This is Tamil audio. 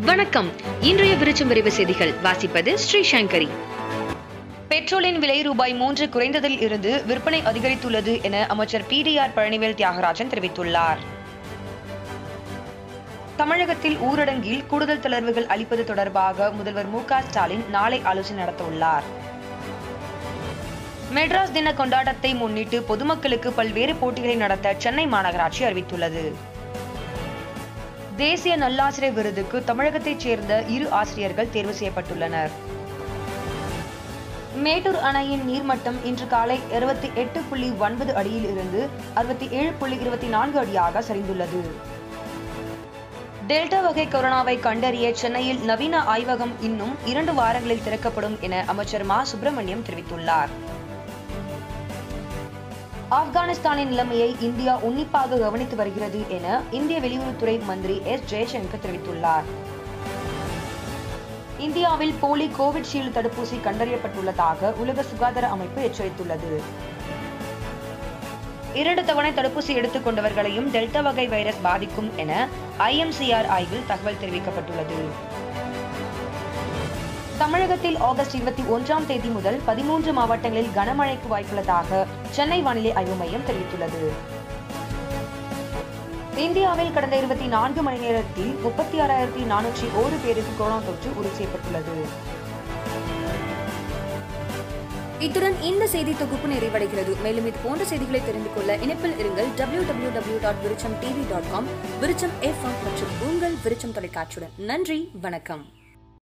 வணக்கம் இன்றைய விருச்சம் விரைவு செய்திகள் வாசிப்பது ஸ்ரீ சங்கரி பெட்ரோலின் விலை ரூபாய் மூன்று குறைந்ததில் இருந்து விற்பனை அதிகரித்துள்ளது என அமைச்சர் பிடிஆர் பழனிவேல் தியாகராஜன் தெரிவித்துள்ளார் தமிழகத்தில் ஊரடங்கில் கூடுதல் தளர்வுகள் அளிப்பது தொடர்பாக முதல்வர் மு க ஸ்டாலின் நாளை ஆலோசனை நடத்தவுள்ளார் மெட்ராஸ் தின கொண்டாட்டத்தை முன்னிட்டு பொதுமக்களுக்கு பல்வேறு போட்டிகளை நடத்த சென்னை மாநகராட்சி அறிவித்துள்ளது தேசிய நல்லாசிரியர் விருதுக்கு தமிழகத்தைச் சேர்ந்த இரு ஆசிரியர்கள் தேர்வு செய்யப்பட்டுள்ளனர் மேட்டூர் அணையின் நீர்மட்டம் இன்று காலை இருபத்தி எட்டு புள்ளி ஒன்பது அடியில் இருந்து அறுபத்தி ஏழு புள்ளி இருபத்தி நான்கு அடியாக சரிந்துள்ளது டெல்டா வகை கொரோனாவை கண்டறிய சென்னையில் நவீன ஆய்வகம் இன்னும் இரண்டு வாரங்களில் திறக்கப்படும் என அமைச்சர் மா சுப்பிரமணியம் தெரிவித்துள்ளார் ஆப்கானிஸ்தானின் நிலைமையை இந்தியா உன்னிப்பாக கவனித்து வருகிறது என இந்திய வெளியுறவுத்துறை மந்திரி எஸ் ஜெயசங்கர் தெரிவித்துள்ளார் இந்தியாவில் போலி கோவிட்ஷீல்டு தடுப்பூசி கண்டறியப்பட்டுள்ளதாக உலக சுகாதார அமைப்பு எச்சரித்துள்ளது இரண்டு தவணை தடுப்பூசி எடுத்துக் கொண்டவர்களையும் டெல்டா வகை வைரஸ் பாதிக்கும் என ஐஎம்சிஆர் ஆய்வில் தகவல் தெரிவிக்கப்பட்டுள்ளது தமிழகத்தில் ஆகஸ்ட் இருபத்தி ஒன்றாம் தேதி முதல் பதிமூன்று மாவட்டங்களில் கனமழைக்கு வாய்ப்புள்ளதாக சென்னை வானிலை ஆய்வு மையம் தெரிவித்துள்ளது இந்தியாவில் கடந்த இருபத்தி நான்கு மணி நேரத்தில் முப்பத்தி ஆறாயிரத்தி நானூற்றி ஒரு பேருக்கு கொரோனா தொற்று உறுதி செய்யப்பட்டுள்ளது இத்துடன் இந்த செய்தி தொகுப்பு நிறைவடைகிறது மேலும் இது போன்ற செய்திகளை தெரிந்து கொள்ள இணைப்பில் இருங்கள் W W W dot Virutcham TV dot com Virutcham FM மற்றும் உங்கள் விருச்சம் தொலைக்காட்சியுடன் நன்றி வணக்கம்